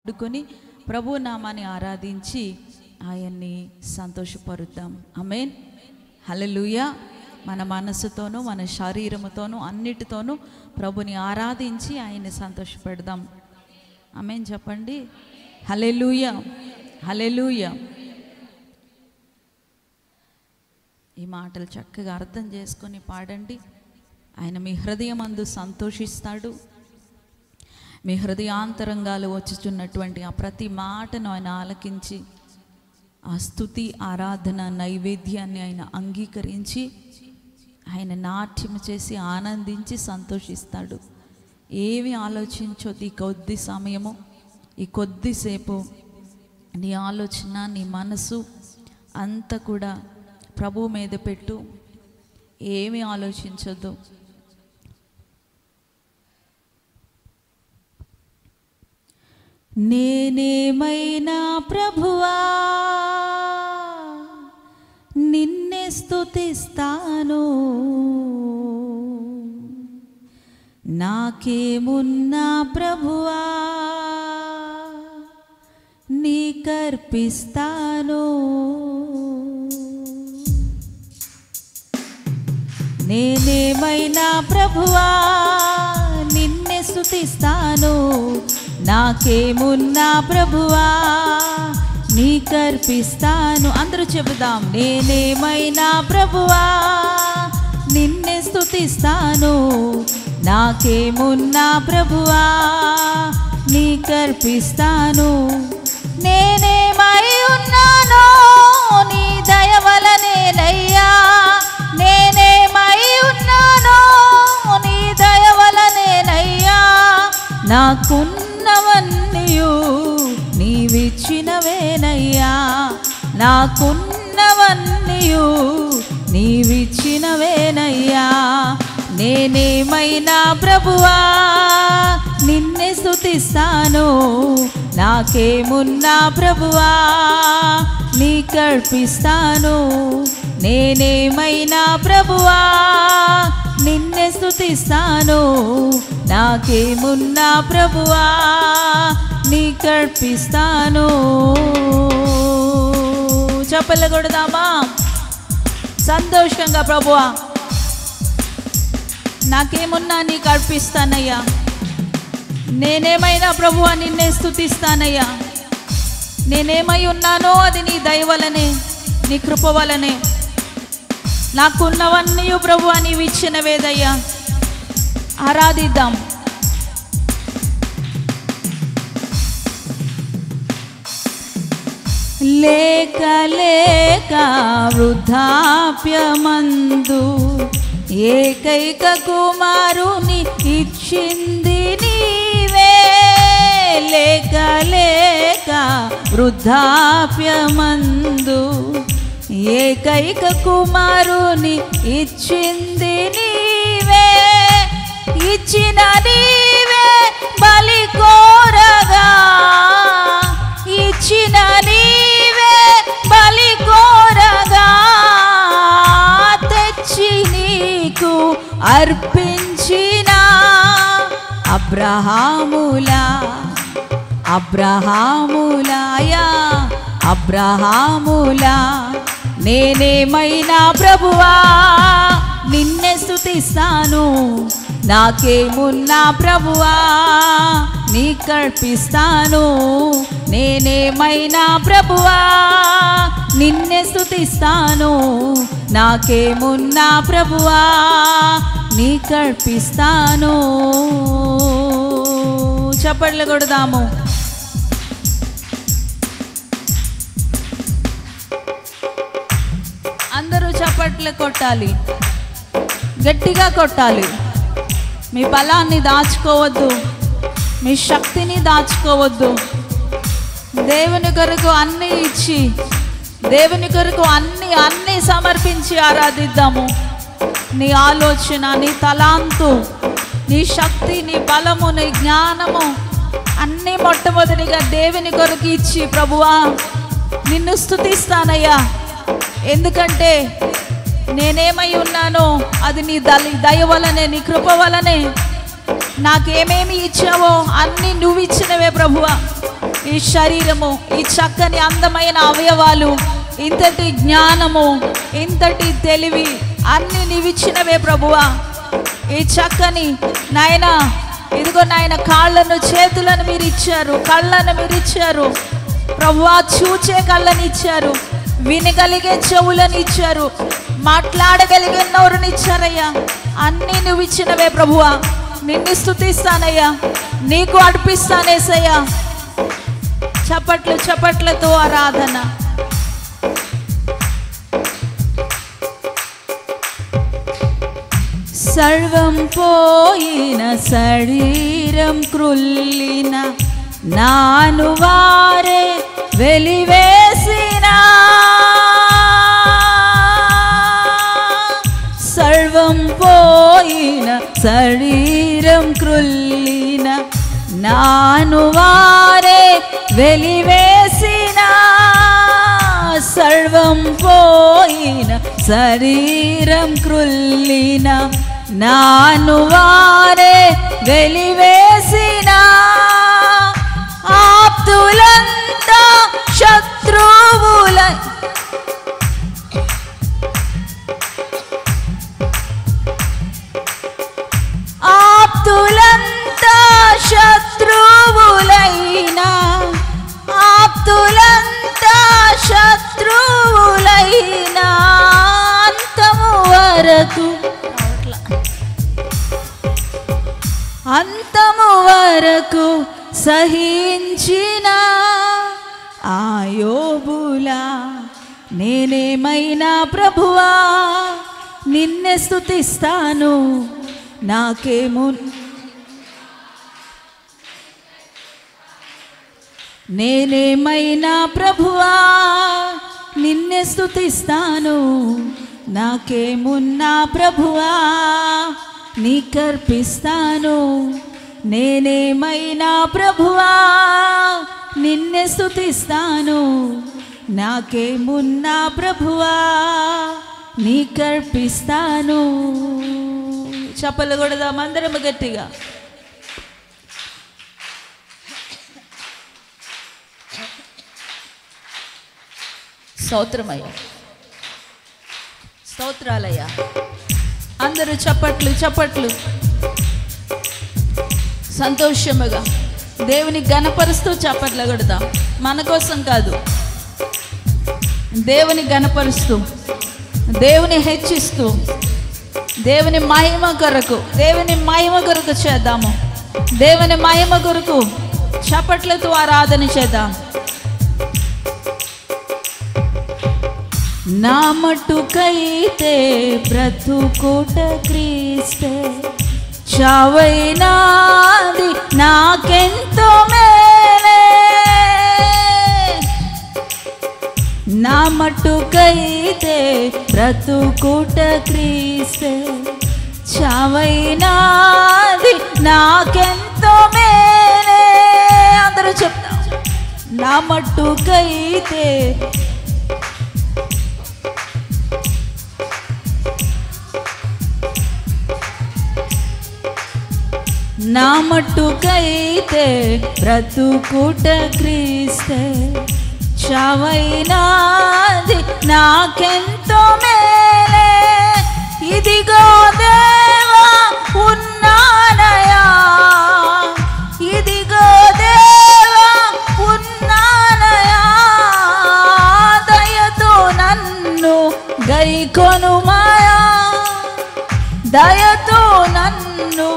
పాడుకొని ప్రభు నామాన్ని ఆరాధించి ఆయన్ని సంతోషపరుద్దాం అమేన్ హల్లెలూయా మన మనసుతోనూ మన శరీరముతోనూ అన్నిటితోనూ ప్రభుని ఆరాధించి ఆయన్ని సంతోషపెడదాం అమేన్ చెప్పండి హల్లెలూయా హల్లెలూయా ఈ మాటలు చక్కగా అర్థం చేసుకొని పాడండి ఆయన మీ హృదయం అందు సంతోషిస్తాడు మీ హృదయాంతరంగాలు వచ్చుచున్నటువంటి ఆ ప్రతి మాటను ఆయన ఆలకించి ఆ స్థుతి ఆరాధన నైవేద్యాన్ని ఆయన అంగీకరించి ఆయన నాట్యం చేసి ఆనందించి సంతోషిస్తాడు ఏమి ఆలోచించొద్దు ఈ కొద్ది సమయము ఈ కొద్దిసేపు నీ ఆలోచన నీ మనసు అంతా కూడా ప్రభు మీద పెట్టు ఏమి ఆలోచించొద్దు నేనేమైనా ప్రభువా నిన్నే స్తుతిస్తాను నాకేమున్నా ప్రభువా నీకర్పిస్తాను నేనేమైనా ప్రభువా నిన్నే స్తుతిస్తాను నాకేమున్నా ప్రభువా నీకర్పిస్తాను అందరూ చెబుదాం నేనేమైనా ప్రభువా నిన్నే స్తుతిస్తాను నాకేమున్నా ప్రభువా నీకర్పిస్తాను నేనేమై ఉన్నానో నీ దయ వలనేనయ్యా నేనేమై ఉన్నానో నీ దయ వలనేనయ్యా నాకున్నవన్నీయు నీవిచ్చినవేనయ్యా నాకున్నవన్నీయు నీవిచ్చినవేనయ్యా నేనేమైనా ప్రభువా నిన్నే స్తుతిస్తాను నాకేమున్నా ప్రభువా నీకర్పిస్తాను నేనేమైనా ప్రభువా నిన్నే స్తుతిస్తాను నాకేమున్నా ప్రభువా నీకర్పిస్తాను చెప్పలు కొడదామా సంతోషంగా ప్రభువా నాకేమున్నా నీకు అర్పిస్తానయ్యా నేనేమైనా ప్రభువా నిన్నే స్తుతిస్తానయ్యా నేనేమై ఉన్నానో అది నీ దయ వలనే నీ కృప వలనే నాకున్నవన్నీ ప్రభువా నీవు ఇచ్చినవేదయ్యా ఆరాధిద్దాం లేక లేక వృద్ధాప్యమందు ఏకైక కుమారుని ఇచ్చింది నీవే లేక లేక వృద్ధాప్యమందు ఏకైక కుమారుని ఇచ్చింది నీవే ఇచ్చిన నీవే బలి కోరగా ఇచ్చిన నీవే బలి కోరగా తెచ్చి నీకు అర్పించిన అబ్రహాములా అబ్రహాములాయా అబ్రహాములా నేనేమైనా ప్రభువా నిన్నే స్తుతిస్తాను నాకేమున్నా ప్రభువా నీకర్పిస్తాను నేనేమైనా ప్రభువా నిన్నే స్తుతిస్తాను నాకేమున్నా ప్రభువా నీకర్పిస్తాను చప్పట్లు కొడదాము అందరూ చప్పట్లు కొట్టాలి గట్టిగా కొట్టాలి మీ బలాన్ని దాచుకోవద్దు మీ శక్తిని దాచుకోవద్దు దేవుని కొరకు అన్నీ ఇచ్చి దేవుని కొరకు అన్ని అన్నీ సమర్పించి ఆరాధిద్దాము నీ ఆలోచన నీ తలాంతు నీ శక్తి నీ బలము నీ జ్ఞానము అన్నీ మొట్టమొదటిగా దేవుని కొరకు ఇచ్చి ప్రభువా నిన్ను స్థుతిస్తానయ్యా ఎందుకంటే నేనేమై ఉన్నానో అది నీ దలి దయ వలనే నీ కృప వలనే నాకేమేమి ఇచ్చావో అన్నీ నువ్వు ఇచ్చినవే ప్రభువా ఈ శరీరము ఈ చక్కని అందమైన అవయవాలు ఇంతటి జ్ఞానము ఇంతటి తెలివి అన్ని నీవిచ్చినవే ప్రభువా ఈ చక్కని నాయన ఇదిగో నాయన కాళ్ళను చేతులను మీరు ఇచ్చారు కళ్ళను మీరు ఇచ్చారు ప్రభువా చూచే కళ్ళని ఇచ్చారు వినగలిగే చెవులను ఇచ్చారు మాట్లాడగలిగే నోరుని ఇచ్చారయ్యా అన్నీ నువ్వు ఇచ్చినవే ప్రభువా నిన్ను స్థుతిస్తానయ్యా నీకు అర్పిస్తానేసయ్యా చప్పట్లు చప్పట్లతో ఆరాధన సర్వం పోయిన శరీరం కృల్లిన నాను వారే వెలివేసిన సర్వం పోయిన శరీరం కృల్లిన నాను వారే వెలివేసిన సర్వం పోయిన శరీరం కృల్లిన నాను వారే వెలివేసిన ఆప్తులంతా శత్రువుల ఆప్తులంతా శత్రువులైనా ఆప్తులంతా శత్రువులైనా అంతము వరకు అంతము వరకు సహించిన ఆయోబులా నేనేమైనా ప్రభువా నిన్నే స్థుతిస్తాను నాకేమో నేనేమైనా ప్రభువా నిన్నే స్థుతిస్తాను నాకేమున్నా ప్రభువా నీకర్పిస్తాను నేనేమైనా ప్రభువా నిన్నే స్థుతిస్తాను నాకేమున్నా ప్రభువా నీకర్పిస్తాను చెప్పలు కొడదాం అందరం గట్టిగా స్తోత్రమయ్యా స్తోత్రాలయ్యా అందరూ చప్పట్లు చప్పట్లు సంతోషముగా దేవుని గణపరుస్తూ చప్పట్లు కొడదాం మన కోసం కాదు దేవుని గణపరుస్తూ దేవుని హెచ్చిస్తూ దేవుని మహిమ కొరకు దేవుని మహిమ కొరకు చేద్దాము దేవుని మహిమ కొరకు చప్పట్లతో ఆరాధన చేద్దాం నా మట్టుకైతే బ్రతుకుట క్రీస్తే చావైనాది నాకెంతో మేలే నా మట్టుకైతే బ్రతుకుట క్రీస్తే చావైనాది నాకెంతో మేలే అందరూ చెప్తాం నా మట్టుకైతే నా మట్టుకైతే బ్రతుకుట క్రీస్తే చావైనాది నాకెంతో మేలే ఇదిగో దేవా ఉన్నానయా ఇదిగో దేవా ఉన్నానయా దయతో నన్ను గైకొనుమాయా దయతో నన్ను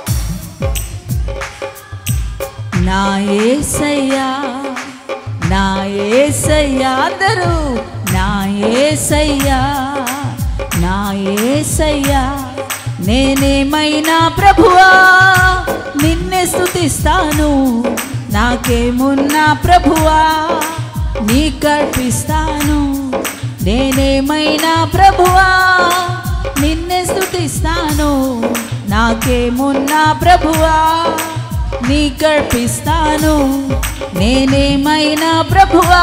నా ఏసయ్యా నా ఏసయ్యా అందరూ నా ఏసయ్యా నా ఏసయ్యా నేనేమైనా ప్రభువా నిన్నే స్థుతిస్తాను నాకేమున్నా ప్రభువా నీకర్పిస్తాను నేనేమైనా ప్రభువా నిన్నే స్థుతిస్తాను నాకేమున్నా ప్రభువా నీకర్పిస్తాను నేనేమైనా ప్రభువా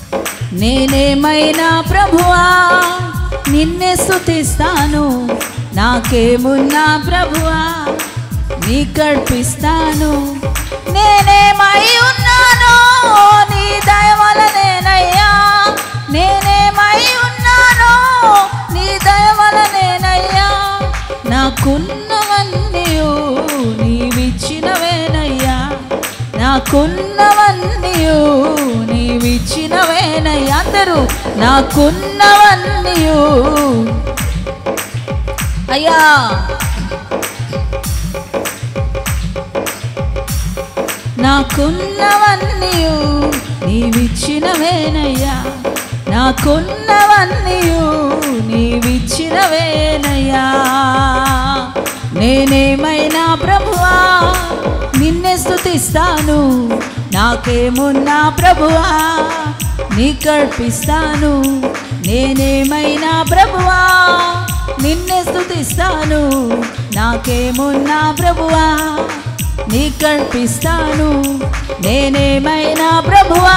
నేనేమైనా ప్రభువా నిన్నే స్థుతిస్తాను నాకేమున్నా ప్రభువా నీ కల్పిస్తాను నేనేమై ఉన్నానో నీ దయ వలనేనయ్యా నేనేమై ఉన్నానో నీ దయ వలనేనయ్యా నాకున్నవన్నీయు నీవిచ్చినవేనయ్యా నాకున్నవన్నీయు నీవిచ్చినవేనయ్యా అందరూ నాకున్నవన్నీయు అయ్యా నాకున్నవన్నీయు నీవిచ్చినవేనయ్యా నాకున్నవన్నీయు నీవిచ్చినవేనయ్యా నేనేమైనా ప్రభువా నిన్నే స్తుతిస్తాను నాకేమున్నా ప్రభువా నీ కల్పిస్తాను నేనేమైనా ప్రభువా నిన్నే స్తుతిస్తాను నాకేమున్నా ప్రభువా నీ కల్పిస్తాను నేనేమైనా ప్రభువా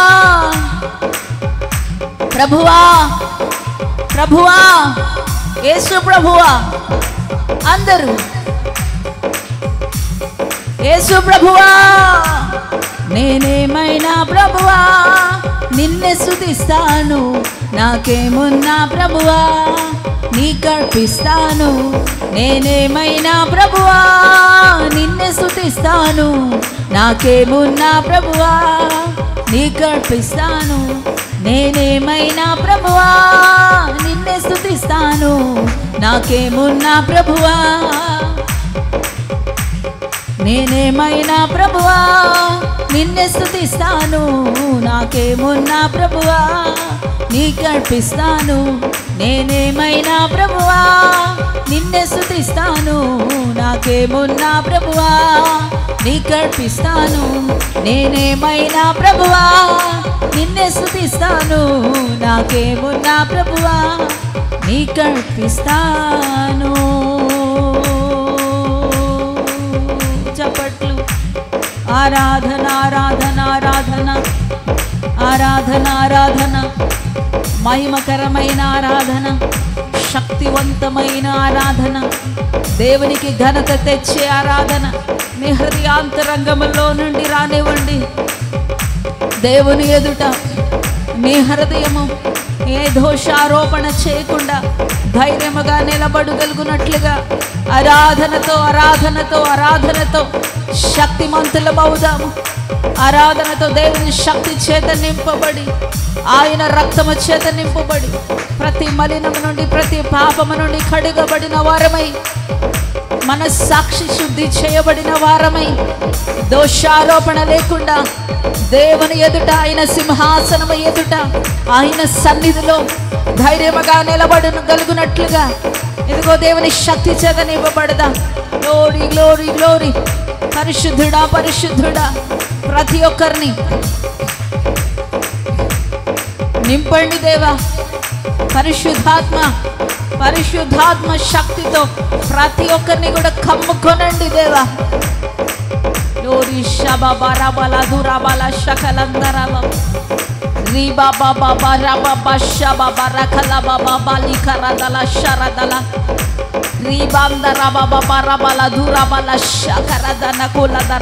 ప్రభువా ప్రభువా యేసు ప్రభువా అందరూ యేసు ప్రభువా నేనేమైనా ప్రభువా నిన్నే స్తుతిస్తాను నాకేమున్నా ప్రభువా నీ కల్పిస్తాను నేనేమైనా ప్రభువా నిన్నే స్తుతిస్తాను నాకేమున్నా ప్రభువా నీ కల్పిస్తాను నేనేమైనా ప్రభువా నిన్నే స్తుతిస్తాను నాకేమున్నా ప్రభువా నేనేమైనా ప్రభువా నిన్నే స్తుతిస్తాను నాకేమున్నా ప్రభువా నీ కల్పిస్తాను నేనేమైనా ప్రభువా నిన్నే స్తుతిస్తాను నాకేమున్నా ప్రభువా నీ కల్పిస్తాను నేనేమైనా ప్రభువా నిన్నే స్తుతిస్తాను నాకేమున్నా ప్రభువా నీ కల్పిస్తాను చప్పట్లు ఆరాధన ఆరాధన ఆరాధన ఆరాధన ఆరాధన మహిమకరమైన ఆరాధన శక్తివంతమైన ఆరాధన దేవునికి ఘనత తెచ్చే ఆరాధన మీ హృదయాంతరంగములో నుండి రానివ్వండి దేవుని ఎదుట మీ హృదయము ఏ దోషారోపణ చేయకుండా ధైర్యముగా నిలబడగలుగునట్లుగా ఆరాధనతో ఆరాధనతో ఆరాధనతో శక్తిమంతులమవుదాము ఆరాధనతో దేవుని శక్తి చేత నింపబడి ఆయన రక్తము చేత నింపబడి ప్రతి మలినము నుండి ప్రతి పాపము నుండి కడుగబడిన వారమై మన సాక్షి శుద్ధి చేయబడిన వారమై దోషారోపణ లేకుండా దేవుని ఎదుట ఆయన సింహాసనము ఎదుట ఆయన సన్నిధిలో ధైర్యముగా నిలబడును గలుగునట్లుగా ఇదిగో దేవుని శక్తి చేత నివ్వబడదా గ్లోరీ గ్లోరీ గ్లోరీ పరిశుద్ధుడా పరిశుద్ధుడా ప్రతి ఒక్కరిని నింపండి దేవా పరిశుద్ధాత్మ పరిశుద్ధాత్మ శక్తితో ప్రతి ఒక్కరిని కూడా కమ్ముకొనండి దేవా లోరి షబా బరాబల దురాబల శకలందరల రీబా బాబా బరాబా బషబా బరకల బాబా బాలికరదల శరదల రీబాందర బాబా బరబల దురాబల శకరదన కులదర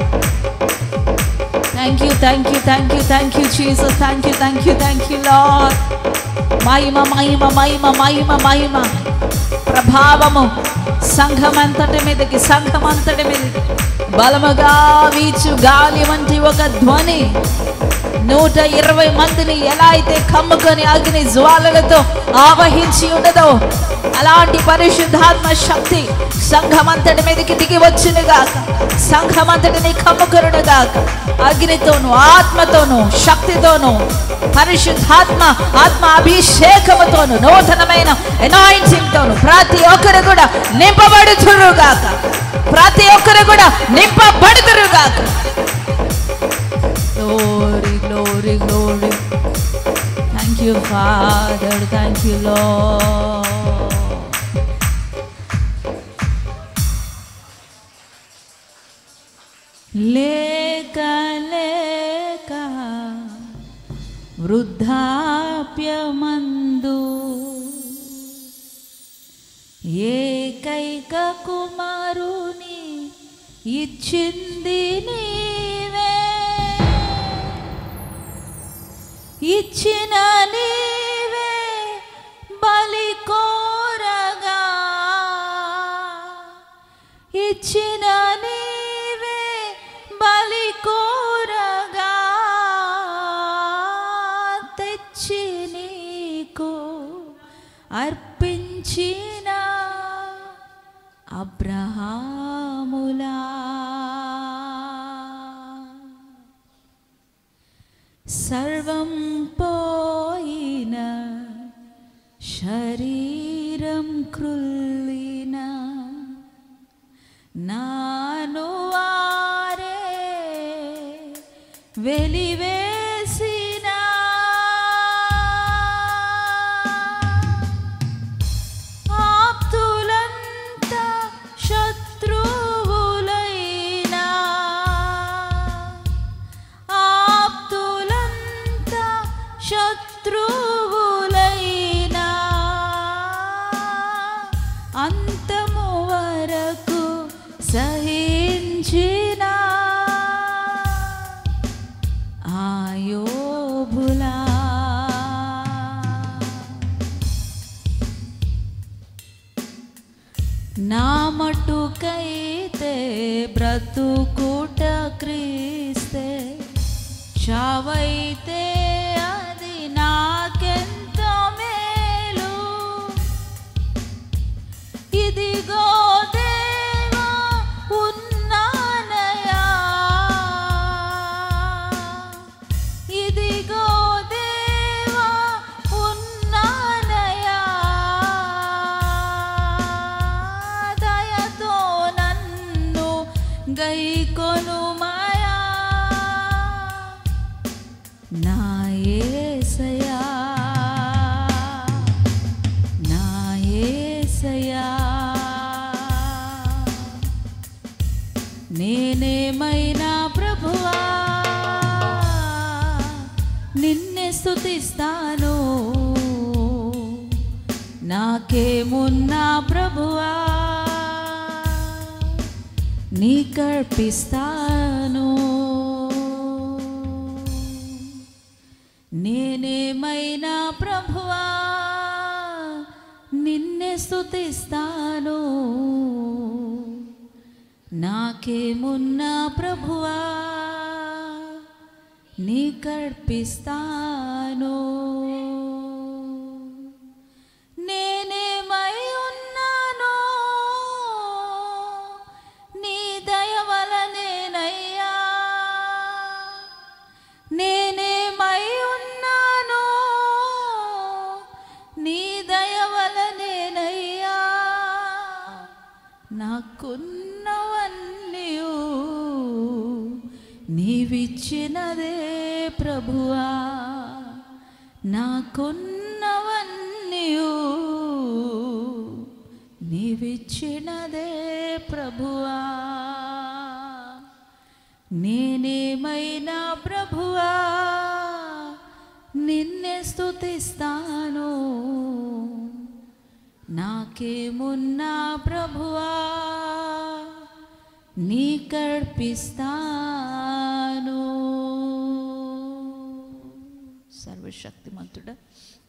thank you thank you thank you thank you Jesus thank you thank you thank you Lord మహిమ మహిమ మహిమ మహిమ మహిమ ప్రభావము సంఘమంతటి మీదకి సంఘమంతటి మీదకి బలముగా వీచు గాలి వంటి ఒక ధ్వని నూట ఇరవై మందిని ఎలా అయితే కమ్ముకొని అగ్ని జ్వాలలతో ఆవహించి ఉన్నదో అలాంటి పరిశుద్ధాత్మ శక్తి సంఘమంతటి మీదకి దిగి వచ్చినగాక సంఘమంతటిని కమ్ముకొనుగాక అగ్నితోను ఆత్మతోను శక్తితోను పరిశుద్ధాత్మ ఆత్మ అభిషేకముతోను నూతనమైన అనాయింటింగ్ తోను ప్రతి ఒక్కరు కూడా నింపబడుతురుగాక ప్రతి ఒక్కరు కూడా నింపబడుతురుగాక glory glory glory thank you father thank you లో లేక లేక వృద్ధాప్యమందు ఏ కుమారుని ఇచ్చింది నీవే ఇచ్చిన నీవే బలి కోరగా ఇచ్చిన నీవే బలి కోరగా తెచ్చి నీకు అర్పించిన అబ్రహాములా సర్వం పోయిన శరీరం కృల్లిన నాను వారే వెలివేసిన ఆప్తులంతా శత్రువులైనా ఆప్తులంతా శత్రువులైనా అంతము వరకు సహించిన ఆయోబులా నా మటుకైతే బ్రతుకుట క్రీస్తే చావైతే అది నాకెంత మేలు ఇదిగో దేవా ఉన్నానయా ఇదిగో దేవా ఉన్నానయా దయతో నన్ను గైకొనుమయా నా యేసయ్యా నా యేసయ్యా నేనేమైనా ప్రభువా నిన్నే స్తుతిస్తాను నాకేమున్నా ప్రభువా నీ కర్పిస్తాను నేనేమైనా ప్రభువా నిన్నే స్తుతిస్తాను నాకేమున్నా ప్రభువా నీ కర్పిస్తాను నేనేమై ఉన్నానో నీ దయ వలనేనయ్యా నేనేమై ఉన్నానో నీ దయ వలనేనయ్యా నాకున్నవన్నీయు నీవిచ్చినదే ప్రభువా నాకున్నవన్నీయు నీవిచ్చినదే ప్రభువా నేనేమైనా ప్రభువా నిన్నే స్తుతిస్తాను నాకేమున్నా ప్రభువా నీ కర్పిస్తాను సర్వశక్తిమంతుడా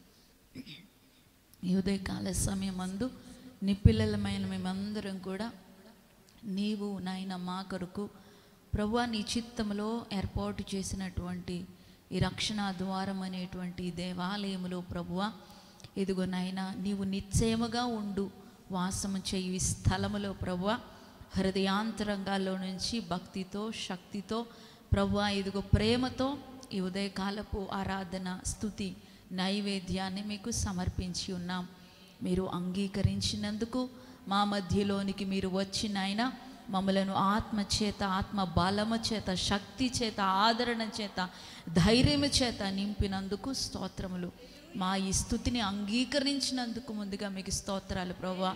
ఈ ఉదయకాల సమయమందు నీ పిల్లలమైన మేమందరం కూడా నీవు నాయన మా కొరకు ప్రభు నీ చిత్తంలో ఏర్పాటు చేసినటువంటి ఈ రక్షణ ద్వారం అనేటువంటి ఈ దేవాలయములో ప్రభువ ఇదిగో నాయన నీవు నిశ్చయముగా ఉండు వాసము చేయు ఈ స్థలములో ప్రభువ హృదయాంతరంగాల్లో నుంచి భక్తితో శక్తితో ప్రభువ ఇదిగో ప్రేమతో ఈ ఉదయకాలపు ఆరాధన స్థుతి నైవేద్యాన్ని మీకు సమర్పించి ఉన్నాం మీరు అంగీకరించినందుకు మా మధ్యలోనికి మీరు వచ్చిన ఆయన మమ్మలను ఆత్మ చేత ఆత్మ బలము చేత శక్తి చేత ఆదరణ చేత ధైర్యము చేత నింపినందుకు స్తోత్రములు మా ఈ స్థుతిని అంగీకరించినందుకు ముందుగా మీకు స్తోత్రాలు ప్రభా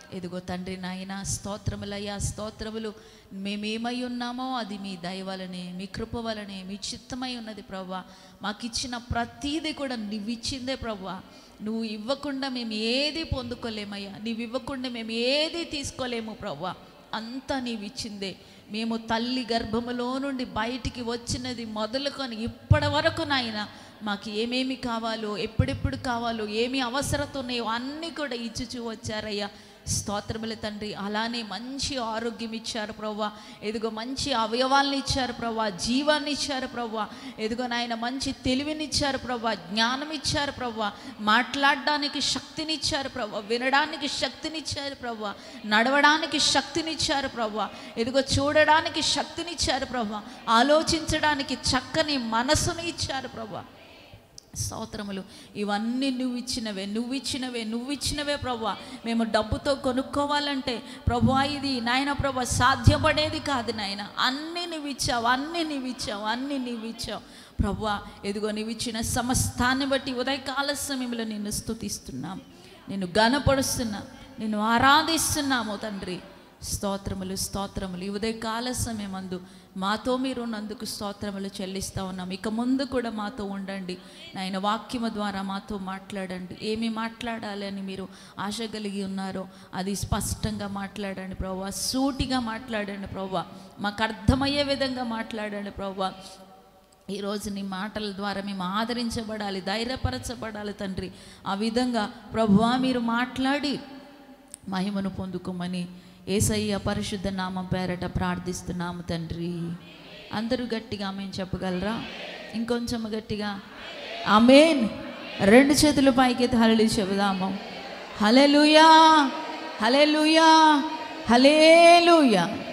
ఎదుగో తండ్రి నాయన స్తోత్రములయ్యా స్తోత్రములు మేమేమై ఉన్నామో అది మీ దయ వలనే మీ కృప వలనే మీ చిత్తమై ఉన్నది ప్రభా మాకు ఇచ్చిన ప్రతీది కూడా నువ్వు ఇచ్చిందే ప్రభా నువ్వు ఇవ్వకుండా మేము ఏది పొందుకోలేమయ్యా నువ్వు ఇవ్వకుండా మేము ఏది తీసుకోలేము ప్రభా అంతా నీవు ఇచ్చిందే మేము తల్లి గర్భములో నుండి బయటికి వచ్చినది మొదలుకొని ఇప్పటి వరకు నాయన మాకు ఏమేమి కావాలో ఎప్పుడెప్పుడు కావాలో ఏమి అవసరత ఉన్నాయో అన్నీ కూడా ఇచ్చుచూ వచ్చారయ్యా స్తోత్రముల తండ్రి అలానే మంచి ఆరోగ్యం ఇచ్చారు ప్రవ్వా ఎదుగో మంచి అవయవాల్ని ఇచ్చారు ప్రవ్వా జీవాన్ని ఇచ్చారు ప్రవ్వా ఎదుగో నాయన మంచి తెలివినిచ్చారు ప్రవ్వా జ్ఞానం ఇచ్చారు ప్రవ్వా మాట్లాడడానికి శక్తినిచ్చారు ప్రవ్వా వినడానికి శక్తినిచ్చారు ప్రవ్వా నడవడానికి శక్తినిచ్చారు ప్రవ్వా ఎదుగో చూడడానికి శక్తినిచ్చారు ప్రవ్వా ఆలోచించడానికి చక్కని మనసును ఇచ్చారు ప్రవ్వా స్తోత్రములు ఇవన్నీ నువ్వు ఇచ్చినవే నువ్వు ఇచ్చినవే నువ్వు ఇచ్చినవే ప్రభా మేము డబ్బుతో కొనుక్కోవాలంటే ప్రభా ఇది నాయన ప్రభా సాధ్యపడేది కాదు నాయన అన్నీ నువ్వు ఇచ్చావు అన్నీ నువ్వు ఇచ్చావు అన్నీ నువ్వు ఇచ్చావు ప్రభా ఎదుగో నువ్వు ఇచ్చిన సమస్తాన్ని బట్టి ఉదయకాల సమయంలో నిన్ను స్తుతిస్తున్నాం నిన్ను గనపడుస్తున్నా నిన్ను ఆరాధిస్తున్నాము తండ్రి స్తోత్రములు స్తోత్రములు ఈ ఉదయకాల సమయమందు మాతో మీరు ఉన్నందుకు స్తోత్రములు చెల్లిస్తూ ఉన్నాం ఇక ముందు కూడా మాతో ఉండండి నాయన వాక్యము ద్వారా మాతో మాట్లాడండి ఏమి మాట్లాడాలి అని మీరు ఆశ కలిగి ఉన్నారో అది స్పష్టంగా మాట్లాడండి ప్రభా సూటిగా మాట్లాడండి ప్రభా మాకు అర్థమయ్యే విధంగా మాట్లాడండి ప్రభా ఈరోజు నీ మాటల ద్వారా మేము ఆదరించబడాలి ధైర్యపరచబడాలి తండ్రి ఆ విధంగా ప్రభువా మీరు మాట్లాడి మహిమను పొందుకోమని ఏసయ్య పరిశుద్ధ నామం పేరట ప్రార్థిస్తున్నాము తండ్రి అందరూ గట్టిగా ఆమెన్ చెప్పగలరా ఇంకొంచెం గట్టిగా ఆమెన్ రెండు చేతుల పైకి హలలి చెబుదాము హలెలుయా హలెలుయా హలేలుయా